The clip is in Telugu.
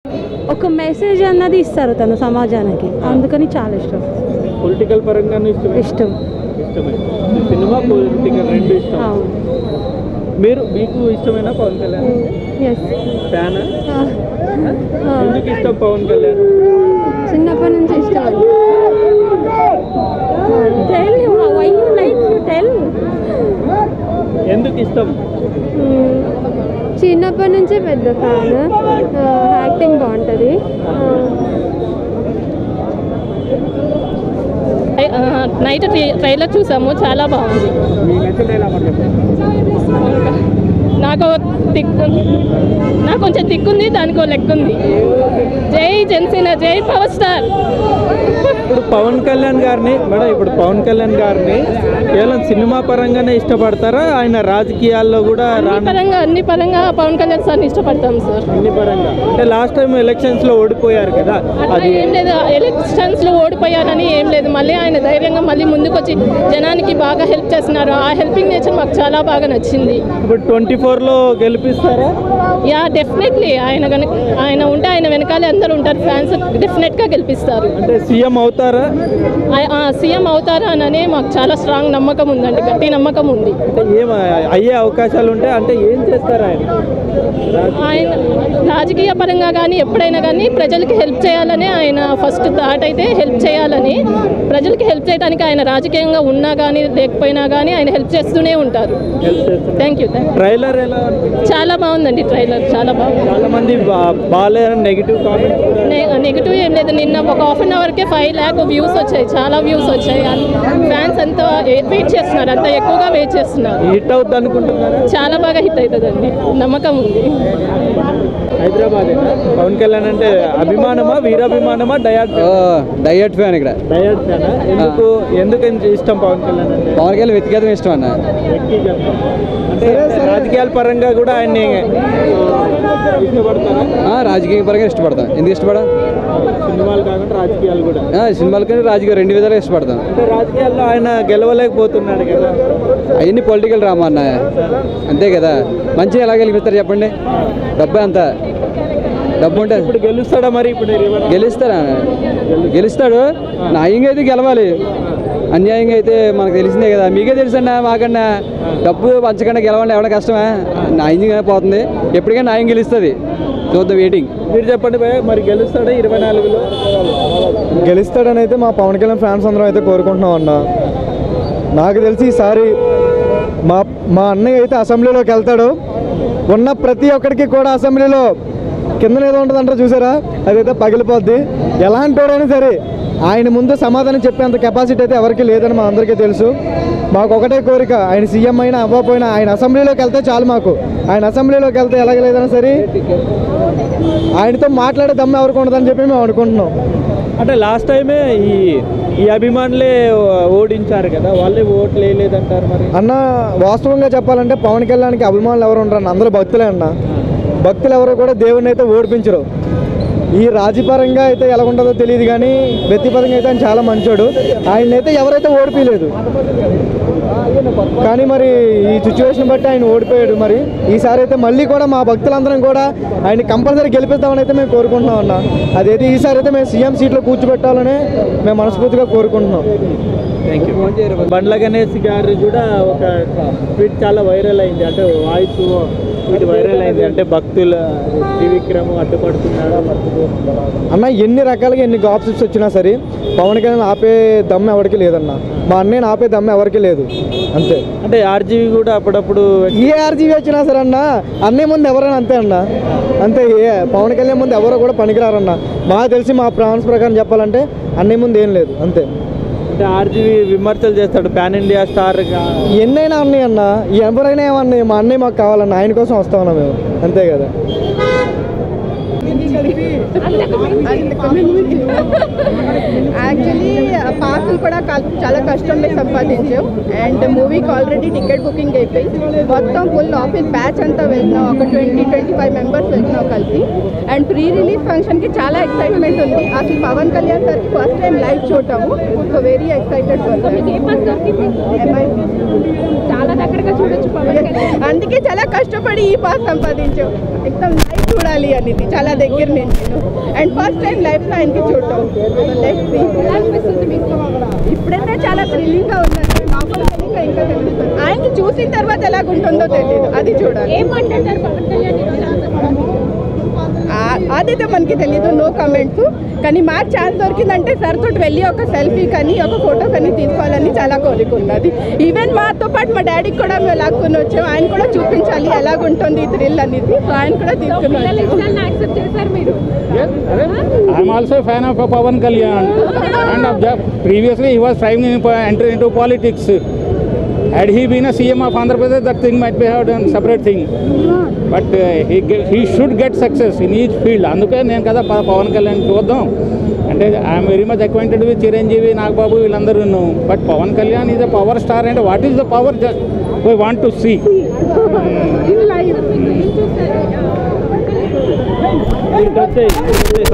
ఒక మెసేజ్ అన్నది ఇస్తారు తను సమాజానికి అందుకని చాలా ఇష్టం పొలిటికల్ పరంగానూ ఇష్టమే ఇష్టం ఇష్టమే సినిమా పొలిటికల్ రెండు ఇష్టం అవును మీరు మీకు ఇష్టమైన పవన్ కళ్యాణ్ ఎస్ ఫ్యాన్ ఎందుకు ఇష్టం పవన్ కళ్యాణ్ చిన్నప్పటి నుంచి ఇష్టం tell why you like you tell ఎందుకు ఇష్టం చిన్నప్పటి నుంచి పెద్ద ఫ్యాన్ యాక్టింగ్ బాగుంటుంది నైట్ ట్రైలర్ చూసాము చాలా బాగుంది మీ నచ్చిన ఎలా నాకు దిక్కు నాకు కొంచెం దిక్కుంది దానికి లెక్క ఉంది జై జనసేన జై పవర్ స్టార్ ఇప్పుడు పవన్ కళ్యాణ్ గారిని మేడం ఇప్పుడు పవన్ కళ్యాణ్ గారిని కేవలం సినిమా పరంగానే ఇష్టపడతారా ఆయన రాజకీయాల్లో కూడా అన్ని రాని పరంగా అన్ని పరంగా పవన్ కళ్యాణ్ సార్ని ఇష్టపడతాం సార్ అన్ని పరంగా అంటే లాస్ట్ టైం ఎలక్షన్స్ లో ఓడిపోయారు కదా అట్లా అది ఏం లేదు ఎలక్షన్స్ లో ఓడిపోయారని ఏం లేదు మళ్ళీ ఆయన ధైర్యంగా మళ్ళీ ముందుకొచ్చి జనానికి బాగా హెల్ప్ చేస్తున్నారు ఆ హెల్పింగ్ నేచర్ మాకు చాలా బాగా నచ్చింది ఇప్పుడు ట్వంటీ ఫోర్ లో గెలిపిస్తారా యా డెఫినెట్లీ ఆయన కనుక ఆయన ఉంటే ఆయన వెనకాలే అందరూ ఉంటారు ఫ్యాన్స్ డెఫినెట్గా గెలిపిస్తారు అంటే సీఎం అవుతారా సీఎం అవుతారా అననే మాకు చాలా స్ట్రాంగ్ నమ్మకం ఉందండి గట్టి నమ్మకం ఉంది అంటే ఏం అయ్యే అవకాశాలు ఉంటాయి అంటే ఏం చేస్తారు ఆయన రాజ- ఆయన రాజకీయ పరంగా కానీ ఎప్పుడైనా కానీ ప్రజలకి హెల్ప్ చేయాలని ఆయన ఫస్ట్ థాట్ అయితే హెల్ప్ చేయాలని ప్రజలకి హెల్ప్ చేయడానికి ఆయన రాజకీయంగా ఉన్నా కానీ లేకపోయినా కానీ ఆయన హెల్ప్ చేస్తూనే ఉంటారు హెల్ప్ చేస్తారు థ్యాంక్ యూ థ్యాంక్ ట్రైలర్ ఎలా అనిపించింది? చాలా బాగుందండి ట్రైలర్ చాలా బాగుంది చాలా మంది బా- బాగాలేదని నెగిటివ్ కామెంట్స్ కూడా నెగిటివ్ ఏం లేదు నిన్న ఒక హాఫ్ అన్ అవర్కే ఫైవ్ ల్యాక్ వ్యూస్ వచ్చాయి చాలా వ్యూస్ వచ్చాయి ఫ్యాన్స్ అంతా వెయిట్ చేస్తున్నారు అంత ఎక్కువగా వెయిట్ చేస్తున్నారు హిట్ అవుద్ది అనుకుంటున్నారా చాలా బాగా హిట్ అవుతుందండి నమ్మకం ఉంది హైదరాబాద్ పవన్ కళ్యాణ్ అంటే అభిమానమా వీరాభిమానమా డయాడ్ డయట్ ఫ్యాన్ ఇక్కడ డయాడ్ ఫ్యానా ఎందుకు ఎందుకు ఇంత ఇష్టం పవన్ కళ్యాణ్ అంటే పవన్ కళ్యాణ్ వ్యక్తిగతం ఇష్టం అన్న వ్యక్తిగతం. అంటే రాజకీయాల పరంగా కూడా ఆయన్ని ఆ, ఇష్టపడతారా ఆ, రాజకీయ పరంగా ఇష్టపడతాం ఎందుకు ఇష్టపడా సినిమాలు కాకుండా రాజకీయాలు కూడా ఆ, సినిమాల కంటే రాజకీయ రెండు విధాలుగా ఇష్టపడతాం అంటే రాజకీయాల్లో ఆయన గెలవలేకపోతున్నాడు కదా అవన్నీ పొలిటికల్ డ్రామా అన్న అంతే కదా మంచిగా ఎలా గెలిపిస్తారు చెప్పండి డబ్బు అంత డబ్బు ఉంటే ఇప్పుడు గెలుస్తాడా మరి ఇప్పుడు ఇరవై నాలుగు- గెలుస్తారా గెలుస్తాడు న్యాయంగా అయితే గెలవాలి అన్యాయంగా అయితే మనకు తెలిసిందే కదా మీకే తెలుసన్నా మాకన్నా డబ్బు పంచకుండా గెలవండి ఎవడ కష్టమా న్యాయంగా పోతుంది ఎప్పటికైనా న్యాయం గెలుస్తుంది చూద్దాం వెయిటింగ్ మీరు చెప్పండి భయ్య మరి గెలుస్తాడా ఇరవై నాలుగులో గెలుస్తాడని అయితే మా పవన్ కళ్యాణ్ ఫ్యాన్స్ అందరం అయితే కోరుకుంటున్నాం అన్న నాకు తెలిసి ఈసారి మా మా అన్నయ్య అయితే అసెంబ్లీలోకి వెళ్తాడు ఉన్న ప్రతి ఒక్కడికి కూడా అసెంబ్లీలో కింద ఏదో ఉంటుందంటారు చూసారా అదైతే పగిలిపోద్ది ఎలాంటి వాడైనా సరే ఆయన ముందు సమాధానం చెప్పేంత కెపాసిటీ అయితే ఎవరికి లేదని మా అందరికీ తెలుసు మాకు ఒకటే కోరిక ఆయన సీఎం అయినా అవ్వకపోయినా ఆయన అసెంబ్లీలోకి వెళ్తే చాలు మాకు ఆయన అసెంబ్లీలోకి వెళ్తే ఎలాగ లేదన్నా సరే ఆయనతో మాట్లాడే దమ్ము ఎవరికి ఉండదని చెప్పి మేము అనుకుంటున్నాం అంటే లాస్ట్ టైమే ఈ ఈ అభిమానులే ఓడించారు కదా వాళ్ళే ఓట్లు వేయలేదంటారు మరి అన్న వాస్తవంగా చెప్పాలంటే పవన్ కళ్యాణ్కి అభిమానులు ఎవరు ఉండరు అన్న అందరూ భక్తులే అన్న భక్తులు ఎవరు కూడా దేవుడిని అయితే ఓడిపించరు ఈ రాజీపరంగా అయితే ఎలా ఉంటుందో తెలియదు కానీ వ్యక్తిపరంగా అయితే ఆయన చాలా మంచోడు ఆయన అయితే ఎవరైతే ఓడిపోయలేదు కానీ మరి ఈ సిచ్యువేషన్ బట్టి ఆయన ఓడిపోయాడు మరి ఈసారి అయితే మళ్ళీ కూడా మా భక్తులందరం కూడా ఆయన కంపల్సరీ గెలిపిద్దామని అయితే మేము కోరుకుంటున్నాం అన్న అదైతే ఈసారి అయితే మేము సీఎం సీట్లో కూర్చోబెట్టాలని మేము మనస్ఫూర్తిగా కోరుకుంటున్నాం థ్యాంక్ యూ బండ్ల గణేష్ గారు కూడా ఒక ట్వీట్ చాలా వైరల్ అయింది అంటే వాయిస్ ఇది వైరల్ అయింది అంటే భక్తుల త్రివిక్రమ్ అడ్డుపడుతున్నాడు అన్న ఎన్ని రకాలుగా ఎన్ని గాప్సిప్స్ వచ్చినా సరే పవన్ కళ్యాణ్ ఆపే దమ్ము ఎవరికి లేదన్న మా అన్నయ్యని ఆపే దమ్ము ఎవరికి లేదు అంతే అంటే ఆర్జీవి కూడా అప్పుడప్పుడు ఏ ఆర్జీవీ వచ్చినా సరే అన్న అన్నయ్య ముందు ఎవరైనా అంతే అన్న అంతే ఏ పవన్ కళ్యాణ్ ముందు ఎవరో కూడా పనికిరారన్న మాకు తెలిసి మా ప్రాన్స్ ప్రకారం చెప్పాలంటే అన్నయ్య ముందు ఏం లేదు అంతే అంటే ఆర్జీవి విమర్శలు చేస్తాడు పాన్ ఇండియా స్టార్ ఎన్నైనా అన్నయ్య అన్న ఎవరైనా ఏమన్నా మా అన్నయ్య మాకు కావాలన్న ఆయన కోసం వస్తామన్నా మేము అంతే కదా యాక్చువల్లీ పాసులు కూడా కల్- చాలా కష్టం మీద సంపాదించాం అండ్ మూవీకి ఆల్రెడీ టికెట్ బుకింగ్ అయిపోయి మొత్తం ఫుల్ ఆఫీస్ బ్యాచ్ అంతా వెళ్తున్నాం ఒక ట్వంటీ ట్వంటీ ఫైవ్ మెంబర్స్ వెళ్తున్నాం కలిసి అండ్ ప్రీ రిలీజ్ ఫంక్షన్కి చాలా ఎక్సైట్మెంట్ ఉంది అసలు పవన్ కళ్యాణ్ సార్కి ఫస్ట్ టైం లైవ్ చూడటము సో వెరీ ఎక్సైటెడ్ చాలా దగ్గరగా చూడొచ్చు అందుకే చాలా కష్టపడి ఈ పాస్ సంపాదించాం ఎక్దమ్ లైవ్ చూడాలి చూడాలి అనేది చాలా దగ్గర నుంచి అండ్ ఫస్ట్ టైం లైఫ్లో ఆయనకి చూడటం ఇప్పుడైతే చాలా థ్రిల్లింగ్గా ఉందండి మామూలు ఇంకా ఇంకా తెలుస్తుంది ఆయనకి చూసిన తర్వాత ఎలాగుంటుందో తెలియదు అది చూడాలి ఆ- అదైతే మనకి తెలియదు నో కమెంట్స్ కానీ మాకు ఛాన్స్ దొరికిందంటే సార్ తోటి వెళ్ళి ఒక సెల్ఫీ కానీ ఒక ఫోటో కానీ తీసుకోవాలని చాలా కోరిక ఉన్నది ఈవెన్ మాతో పాటు మా డాడీకి కూడా మేము లాక్కుని వచ్చాం ఆయన కూడా చూపించాలి ఎలాగుంటుంది ఈ థ్రిల్ అనేది సో ఆయన కూడా తీసుకుని వచ్చాం I'm also a fan of uh, Pavan Kalyan. and of the, previously he was trying to enter into politics. Had he been a CM of Andhra Pradesh, that thing might be have done separate thing. But uh, he, get, he should get success in each field. అందుకే నేను కదా ప- పవన్ కళ్యాణ్ చూద్దాం అంటే I'm very much acquainted with Chiranjeevi Nagababu వీళ్ళందరూ but Pawan Kalyan is a power star అంటే what is the power just why want to see ఇటు వచ్చేయ్, ఇటు వచ్చేయ్.